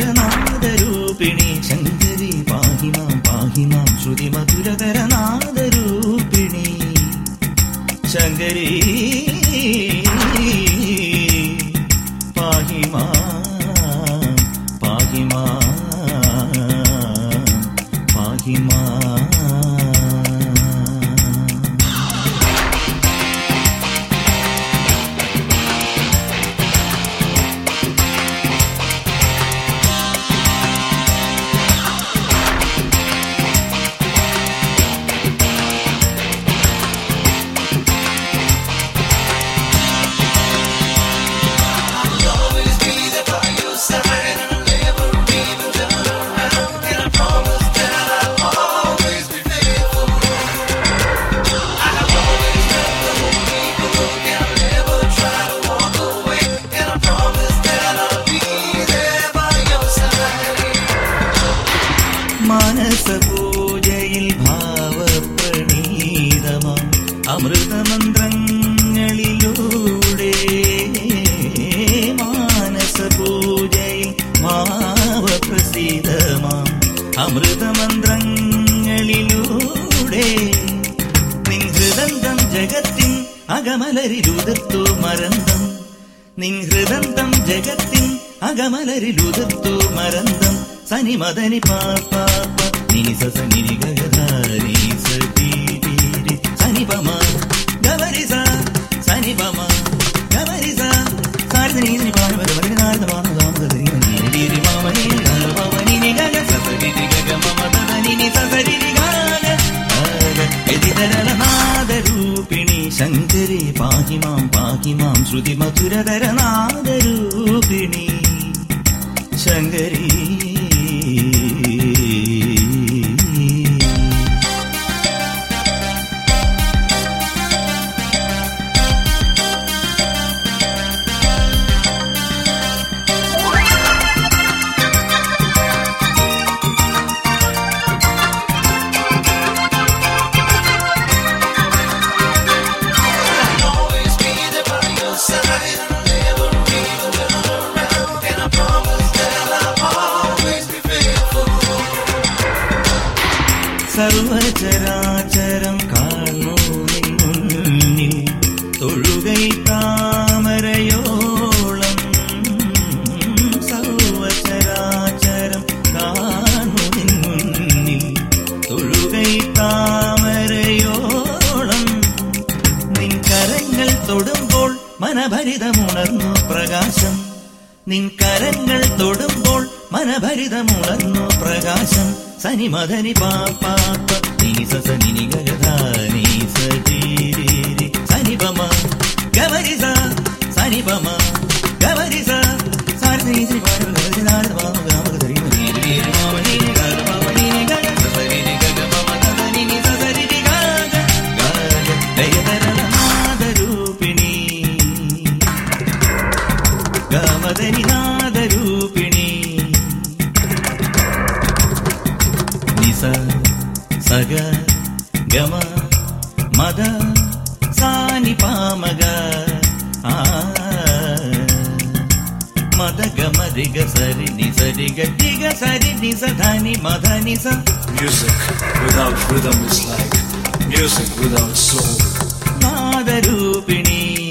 മധുരതര നാദരൂപിണി ശങ്കരി പാഹി മാം പാഹി മാം ശ്രുതി മധുരതര നാദരൂപിണി ശങ്കരി പാഹി മാം പാഹി മാം പാഹി മാം മാനസപൂജയിൽ ഭാവപ്രണീതമാം അമൃതമന്ത്രങ്ങളിലൂടെ മാനസപൂജയിൽ ഭാവപ്രസീതമാം അമൃതമന്ത്രങ്ങളിലൂടെ നിൻ ഹൃദന്തം ജഗത്തിൻ അകമലരിലുതിർത്തു മരന്തം നിൻ ഹൃദന്തം ജഗത്തിൻ അകമലരിലുതിർത്തു മരന്തം സനി മദനി പാപ്പ നിനി സ സനി ഗഗധാരി സീരി സനി പമ ഗവരി സ സനി പമ ഗവരി സ സാരി നീ നി പാന പദ മരി നാരദ മാന ദാമ ദ നി നി രി രി മാമ നി ഗ പവ നി നി ഗഗ സ സ രി രി ഗഗ മമ ദ ദ നി നി സ സ രി രി ഗാന നാദരൂപിണി ശങ്കരി പാഹി മാം പാഹി മാം ശ്രുതി മധുരതര നാദരൂപിണി ശങ്കരി സർവചരാചരം കാണൂ നിൻ മുന്നിൽ തൊഴുകൈ താമരയോളം സർവചരാചരം കാണൂ നിൻ മുന്നിൽ തൊഴുകൈ താമരയോളം നിൻ കരങ്ങൾ തൊടുമ്പോൾ മനഭരിതമുണർന്നു പ്രകാശം നിൻ കരങ്ങൾ തൊടുമ്പോൾ മനഭരിതമുണർന്നു പ്രകാശം സനി മദനി പാപ്പ നിനി സ സനി നി ഗഗധാനി സീരി സനി പമ ഗവരി സ സനി പമ ഗവരി സ സാരി നീ ശ്രീ പാര ഗവരി നാരദ പാമ ഗാമ ഗരി നീ രി രി മാമ നീ നി ഗഗ പാമ നീ നി ഗഗ സ സരി നി ഗഗ മമ ദ ദ നി നി സ സരി നി ഗഗ ഗഗ ദയതര നാദരൂപിണി ഗമദനിനാദരൂപിണി നിസ സഗ ഗമ മദ സാനി പാമഗ ആ മദ ഗമ രിഗ സരി നി സരി ഗ രിഗ സരി നി സ ധനി മദ നി സ Music without rhythm is like music without soul. നാദരൂപിണി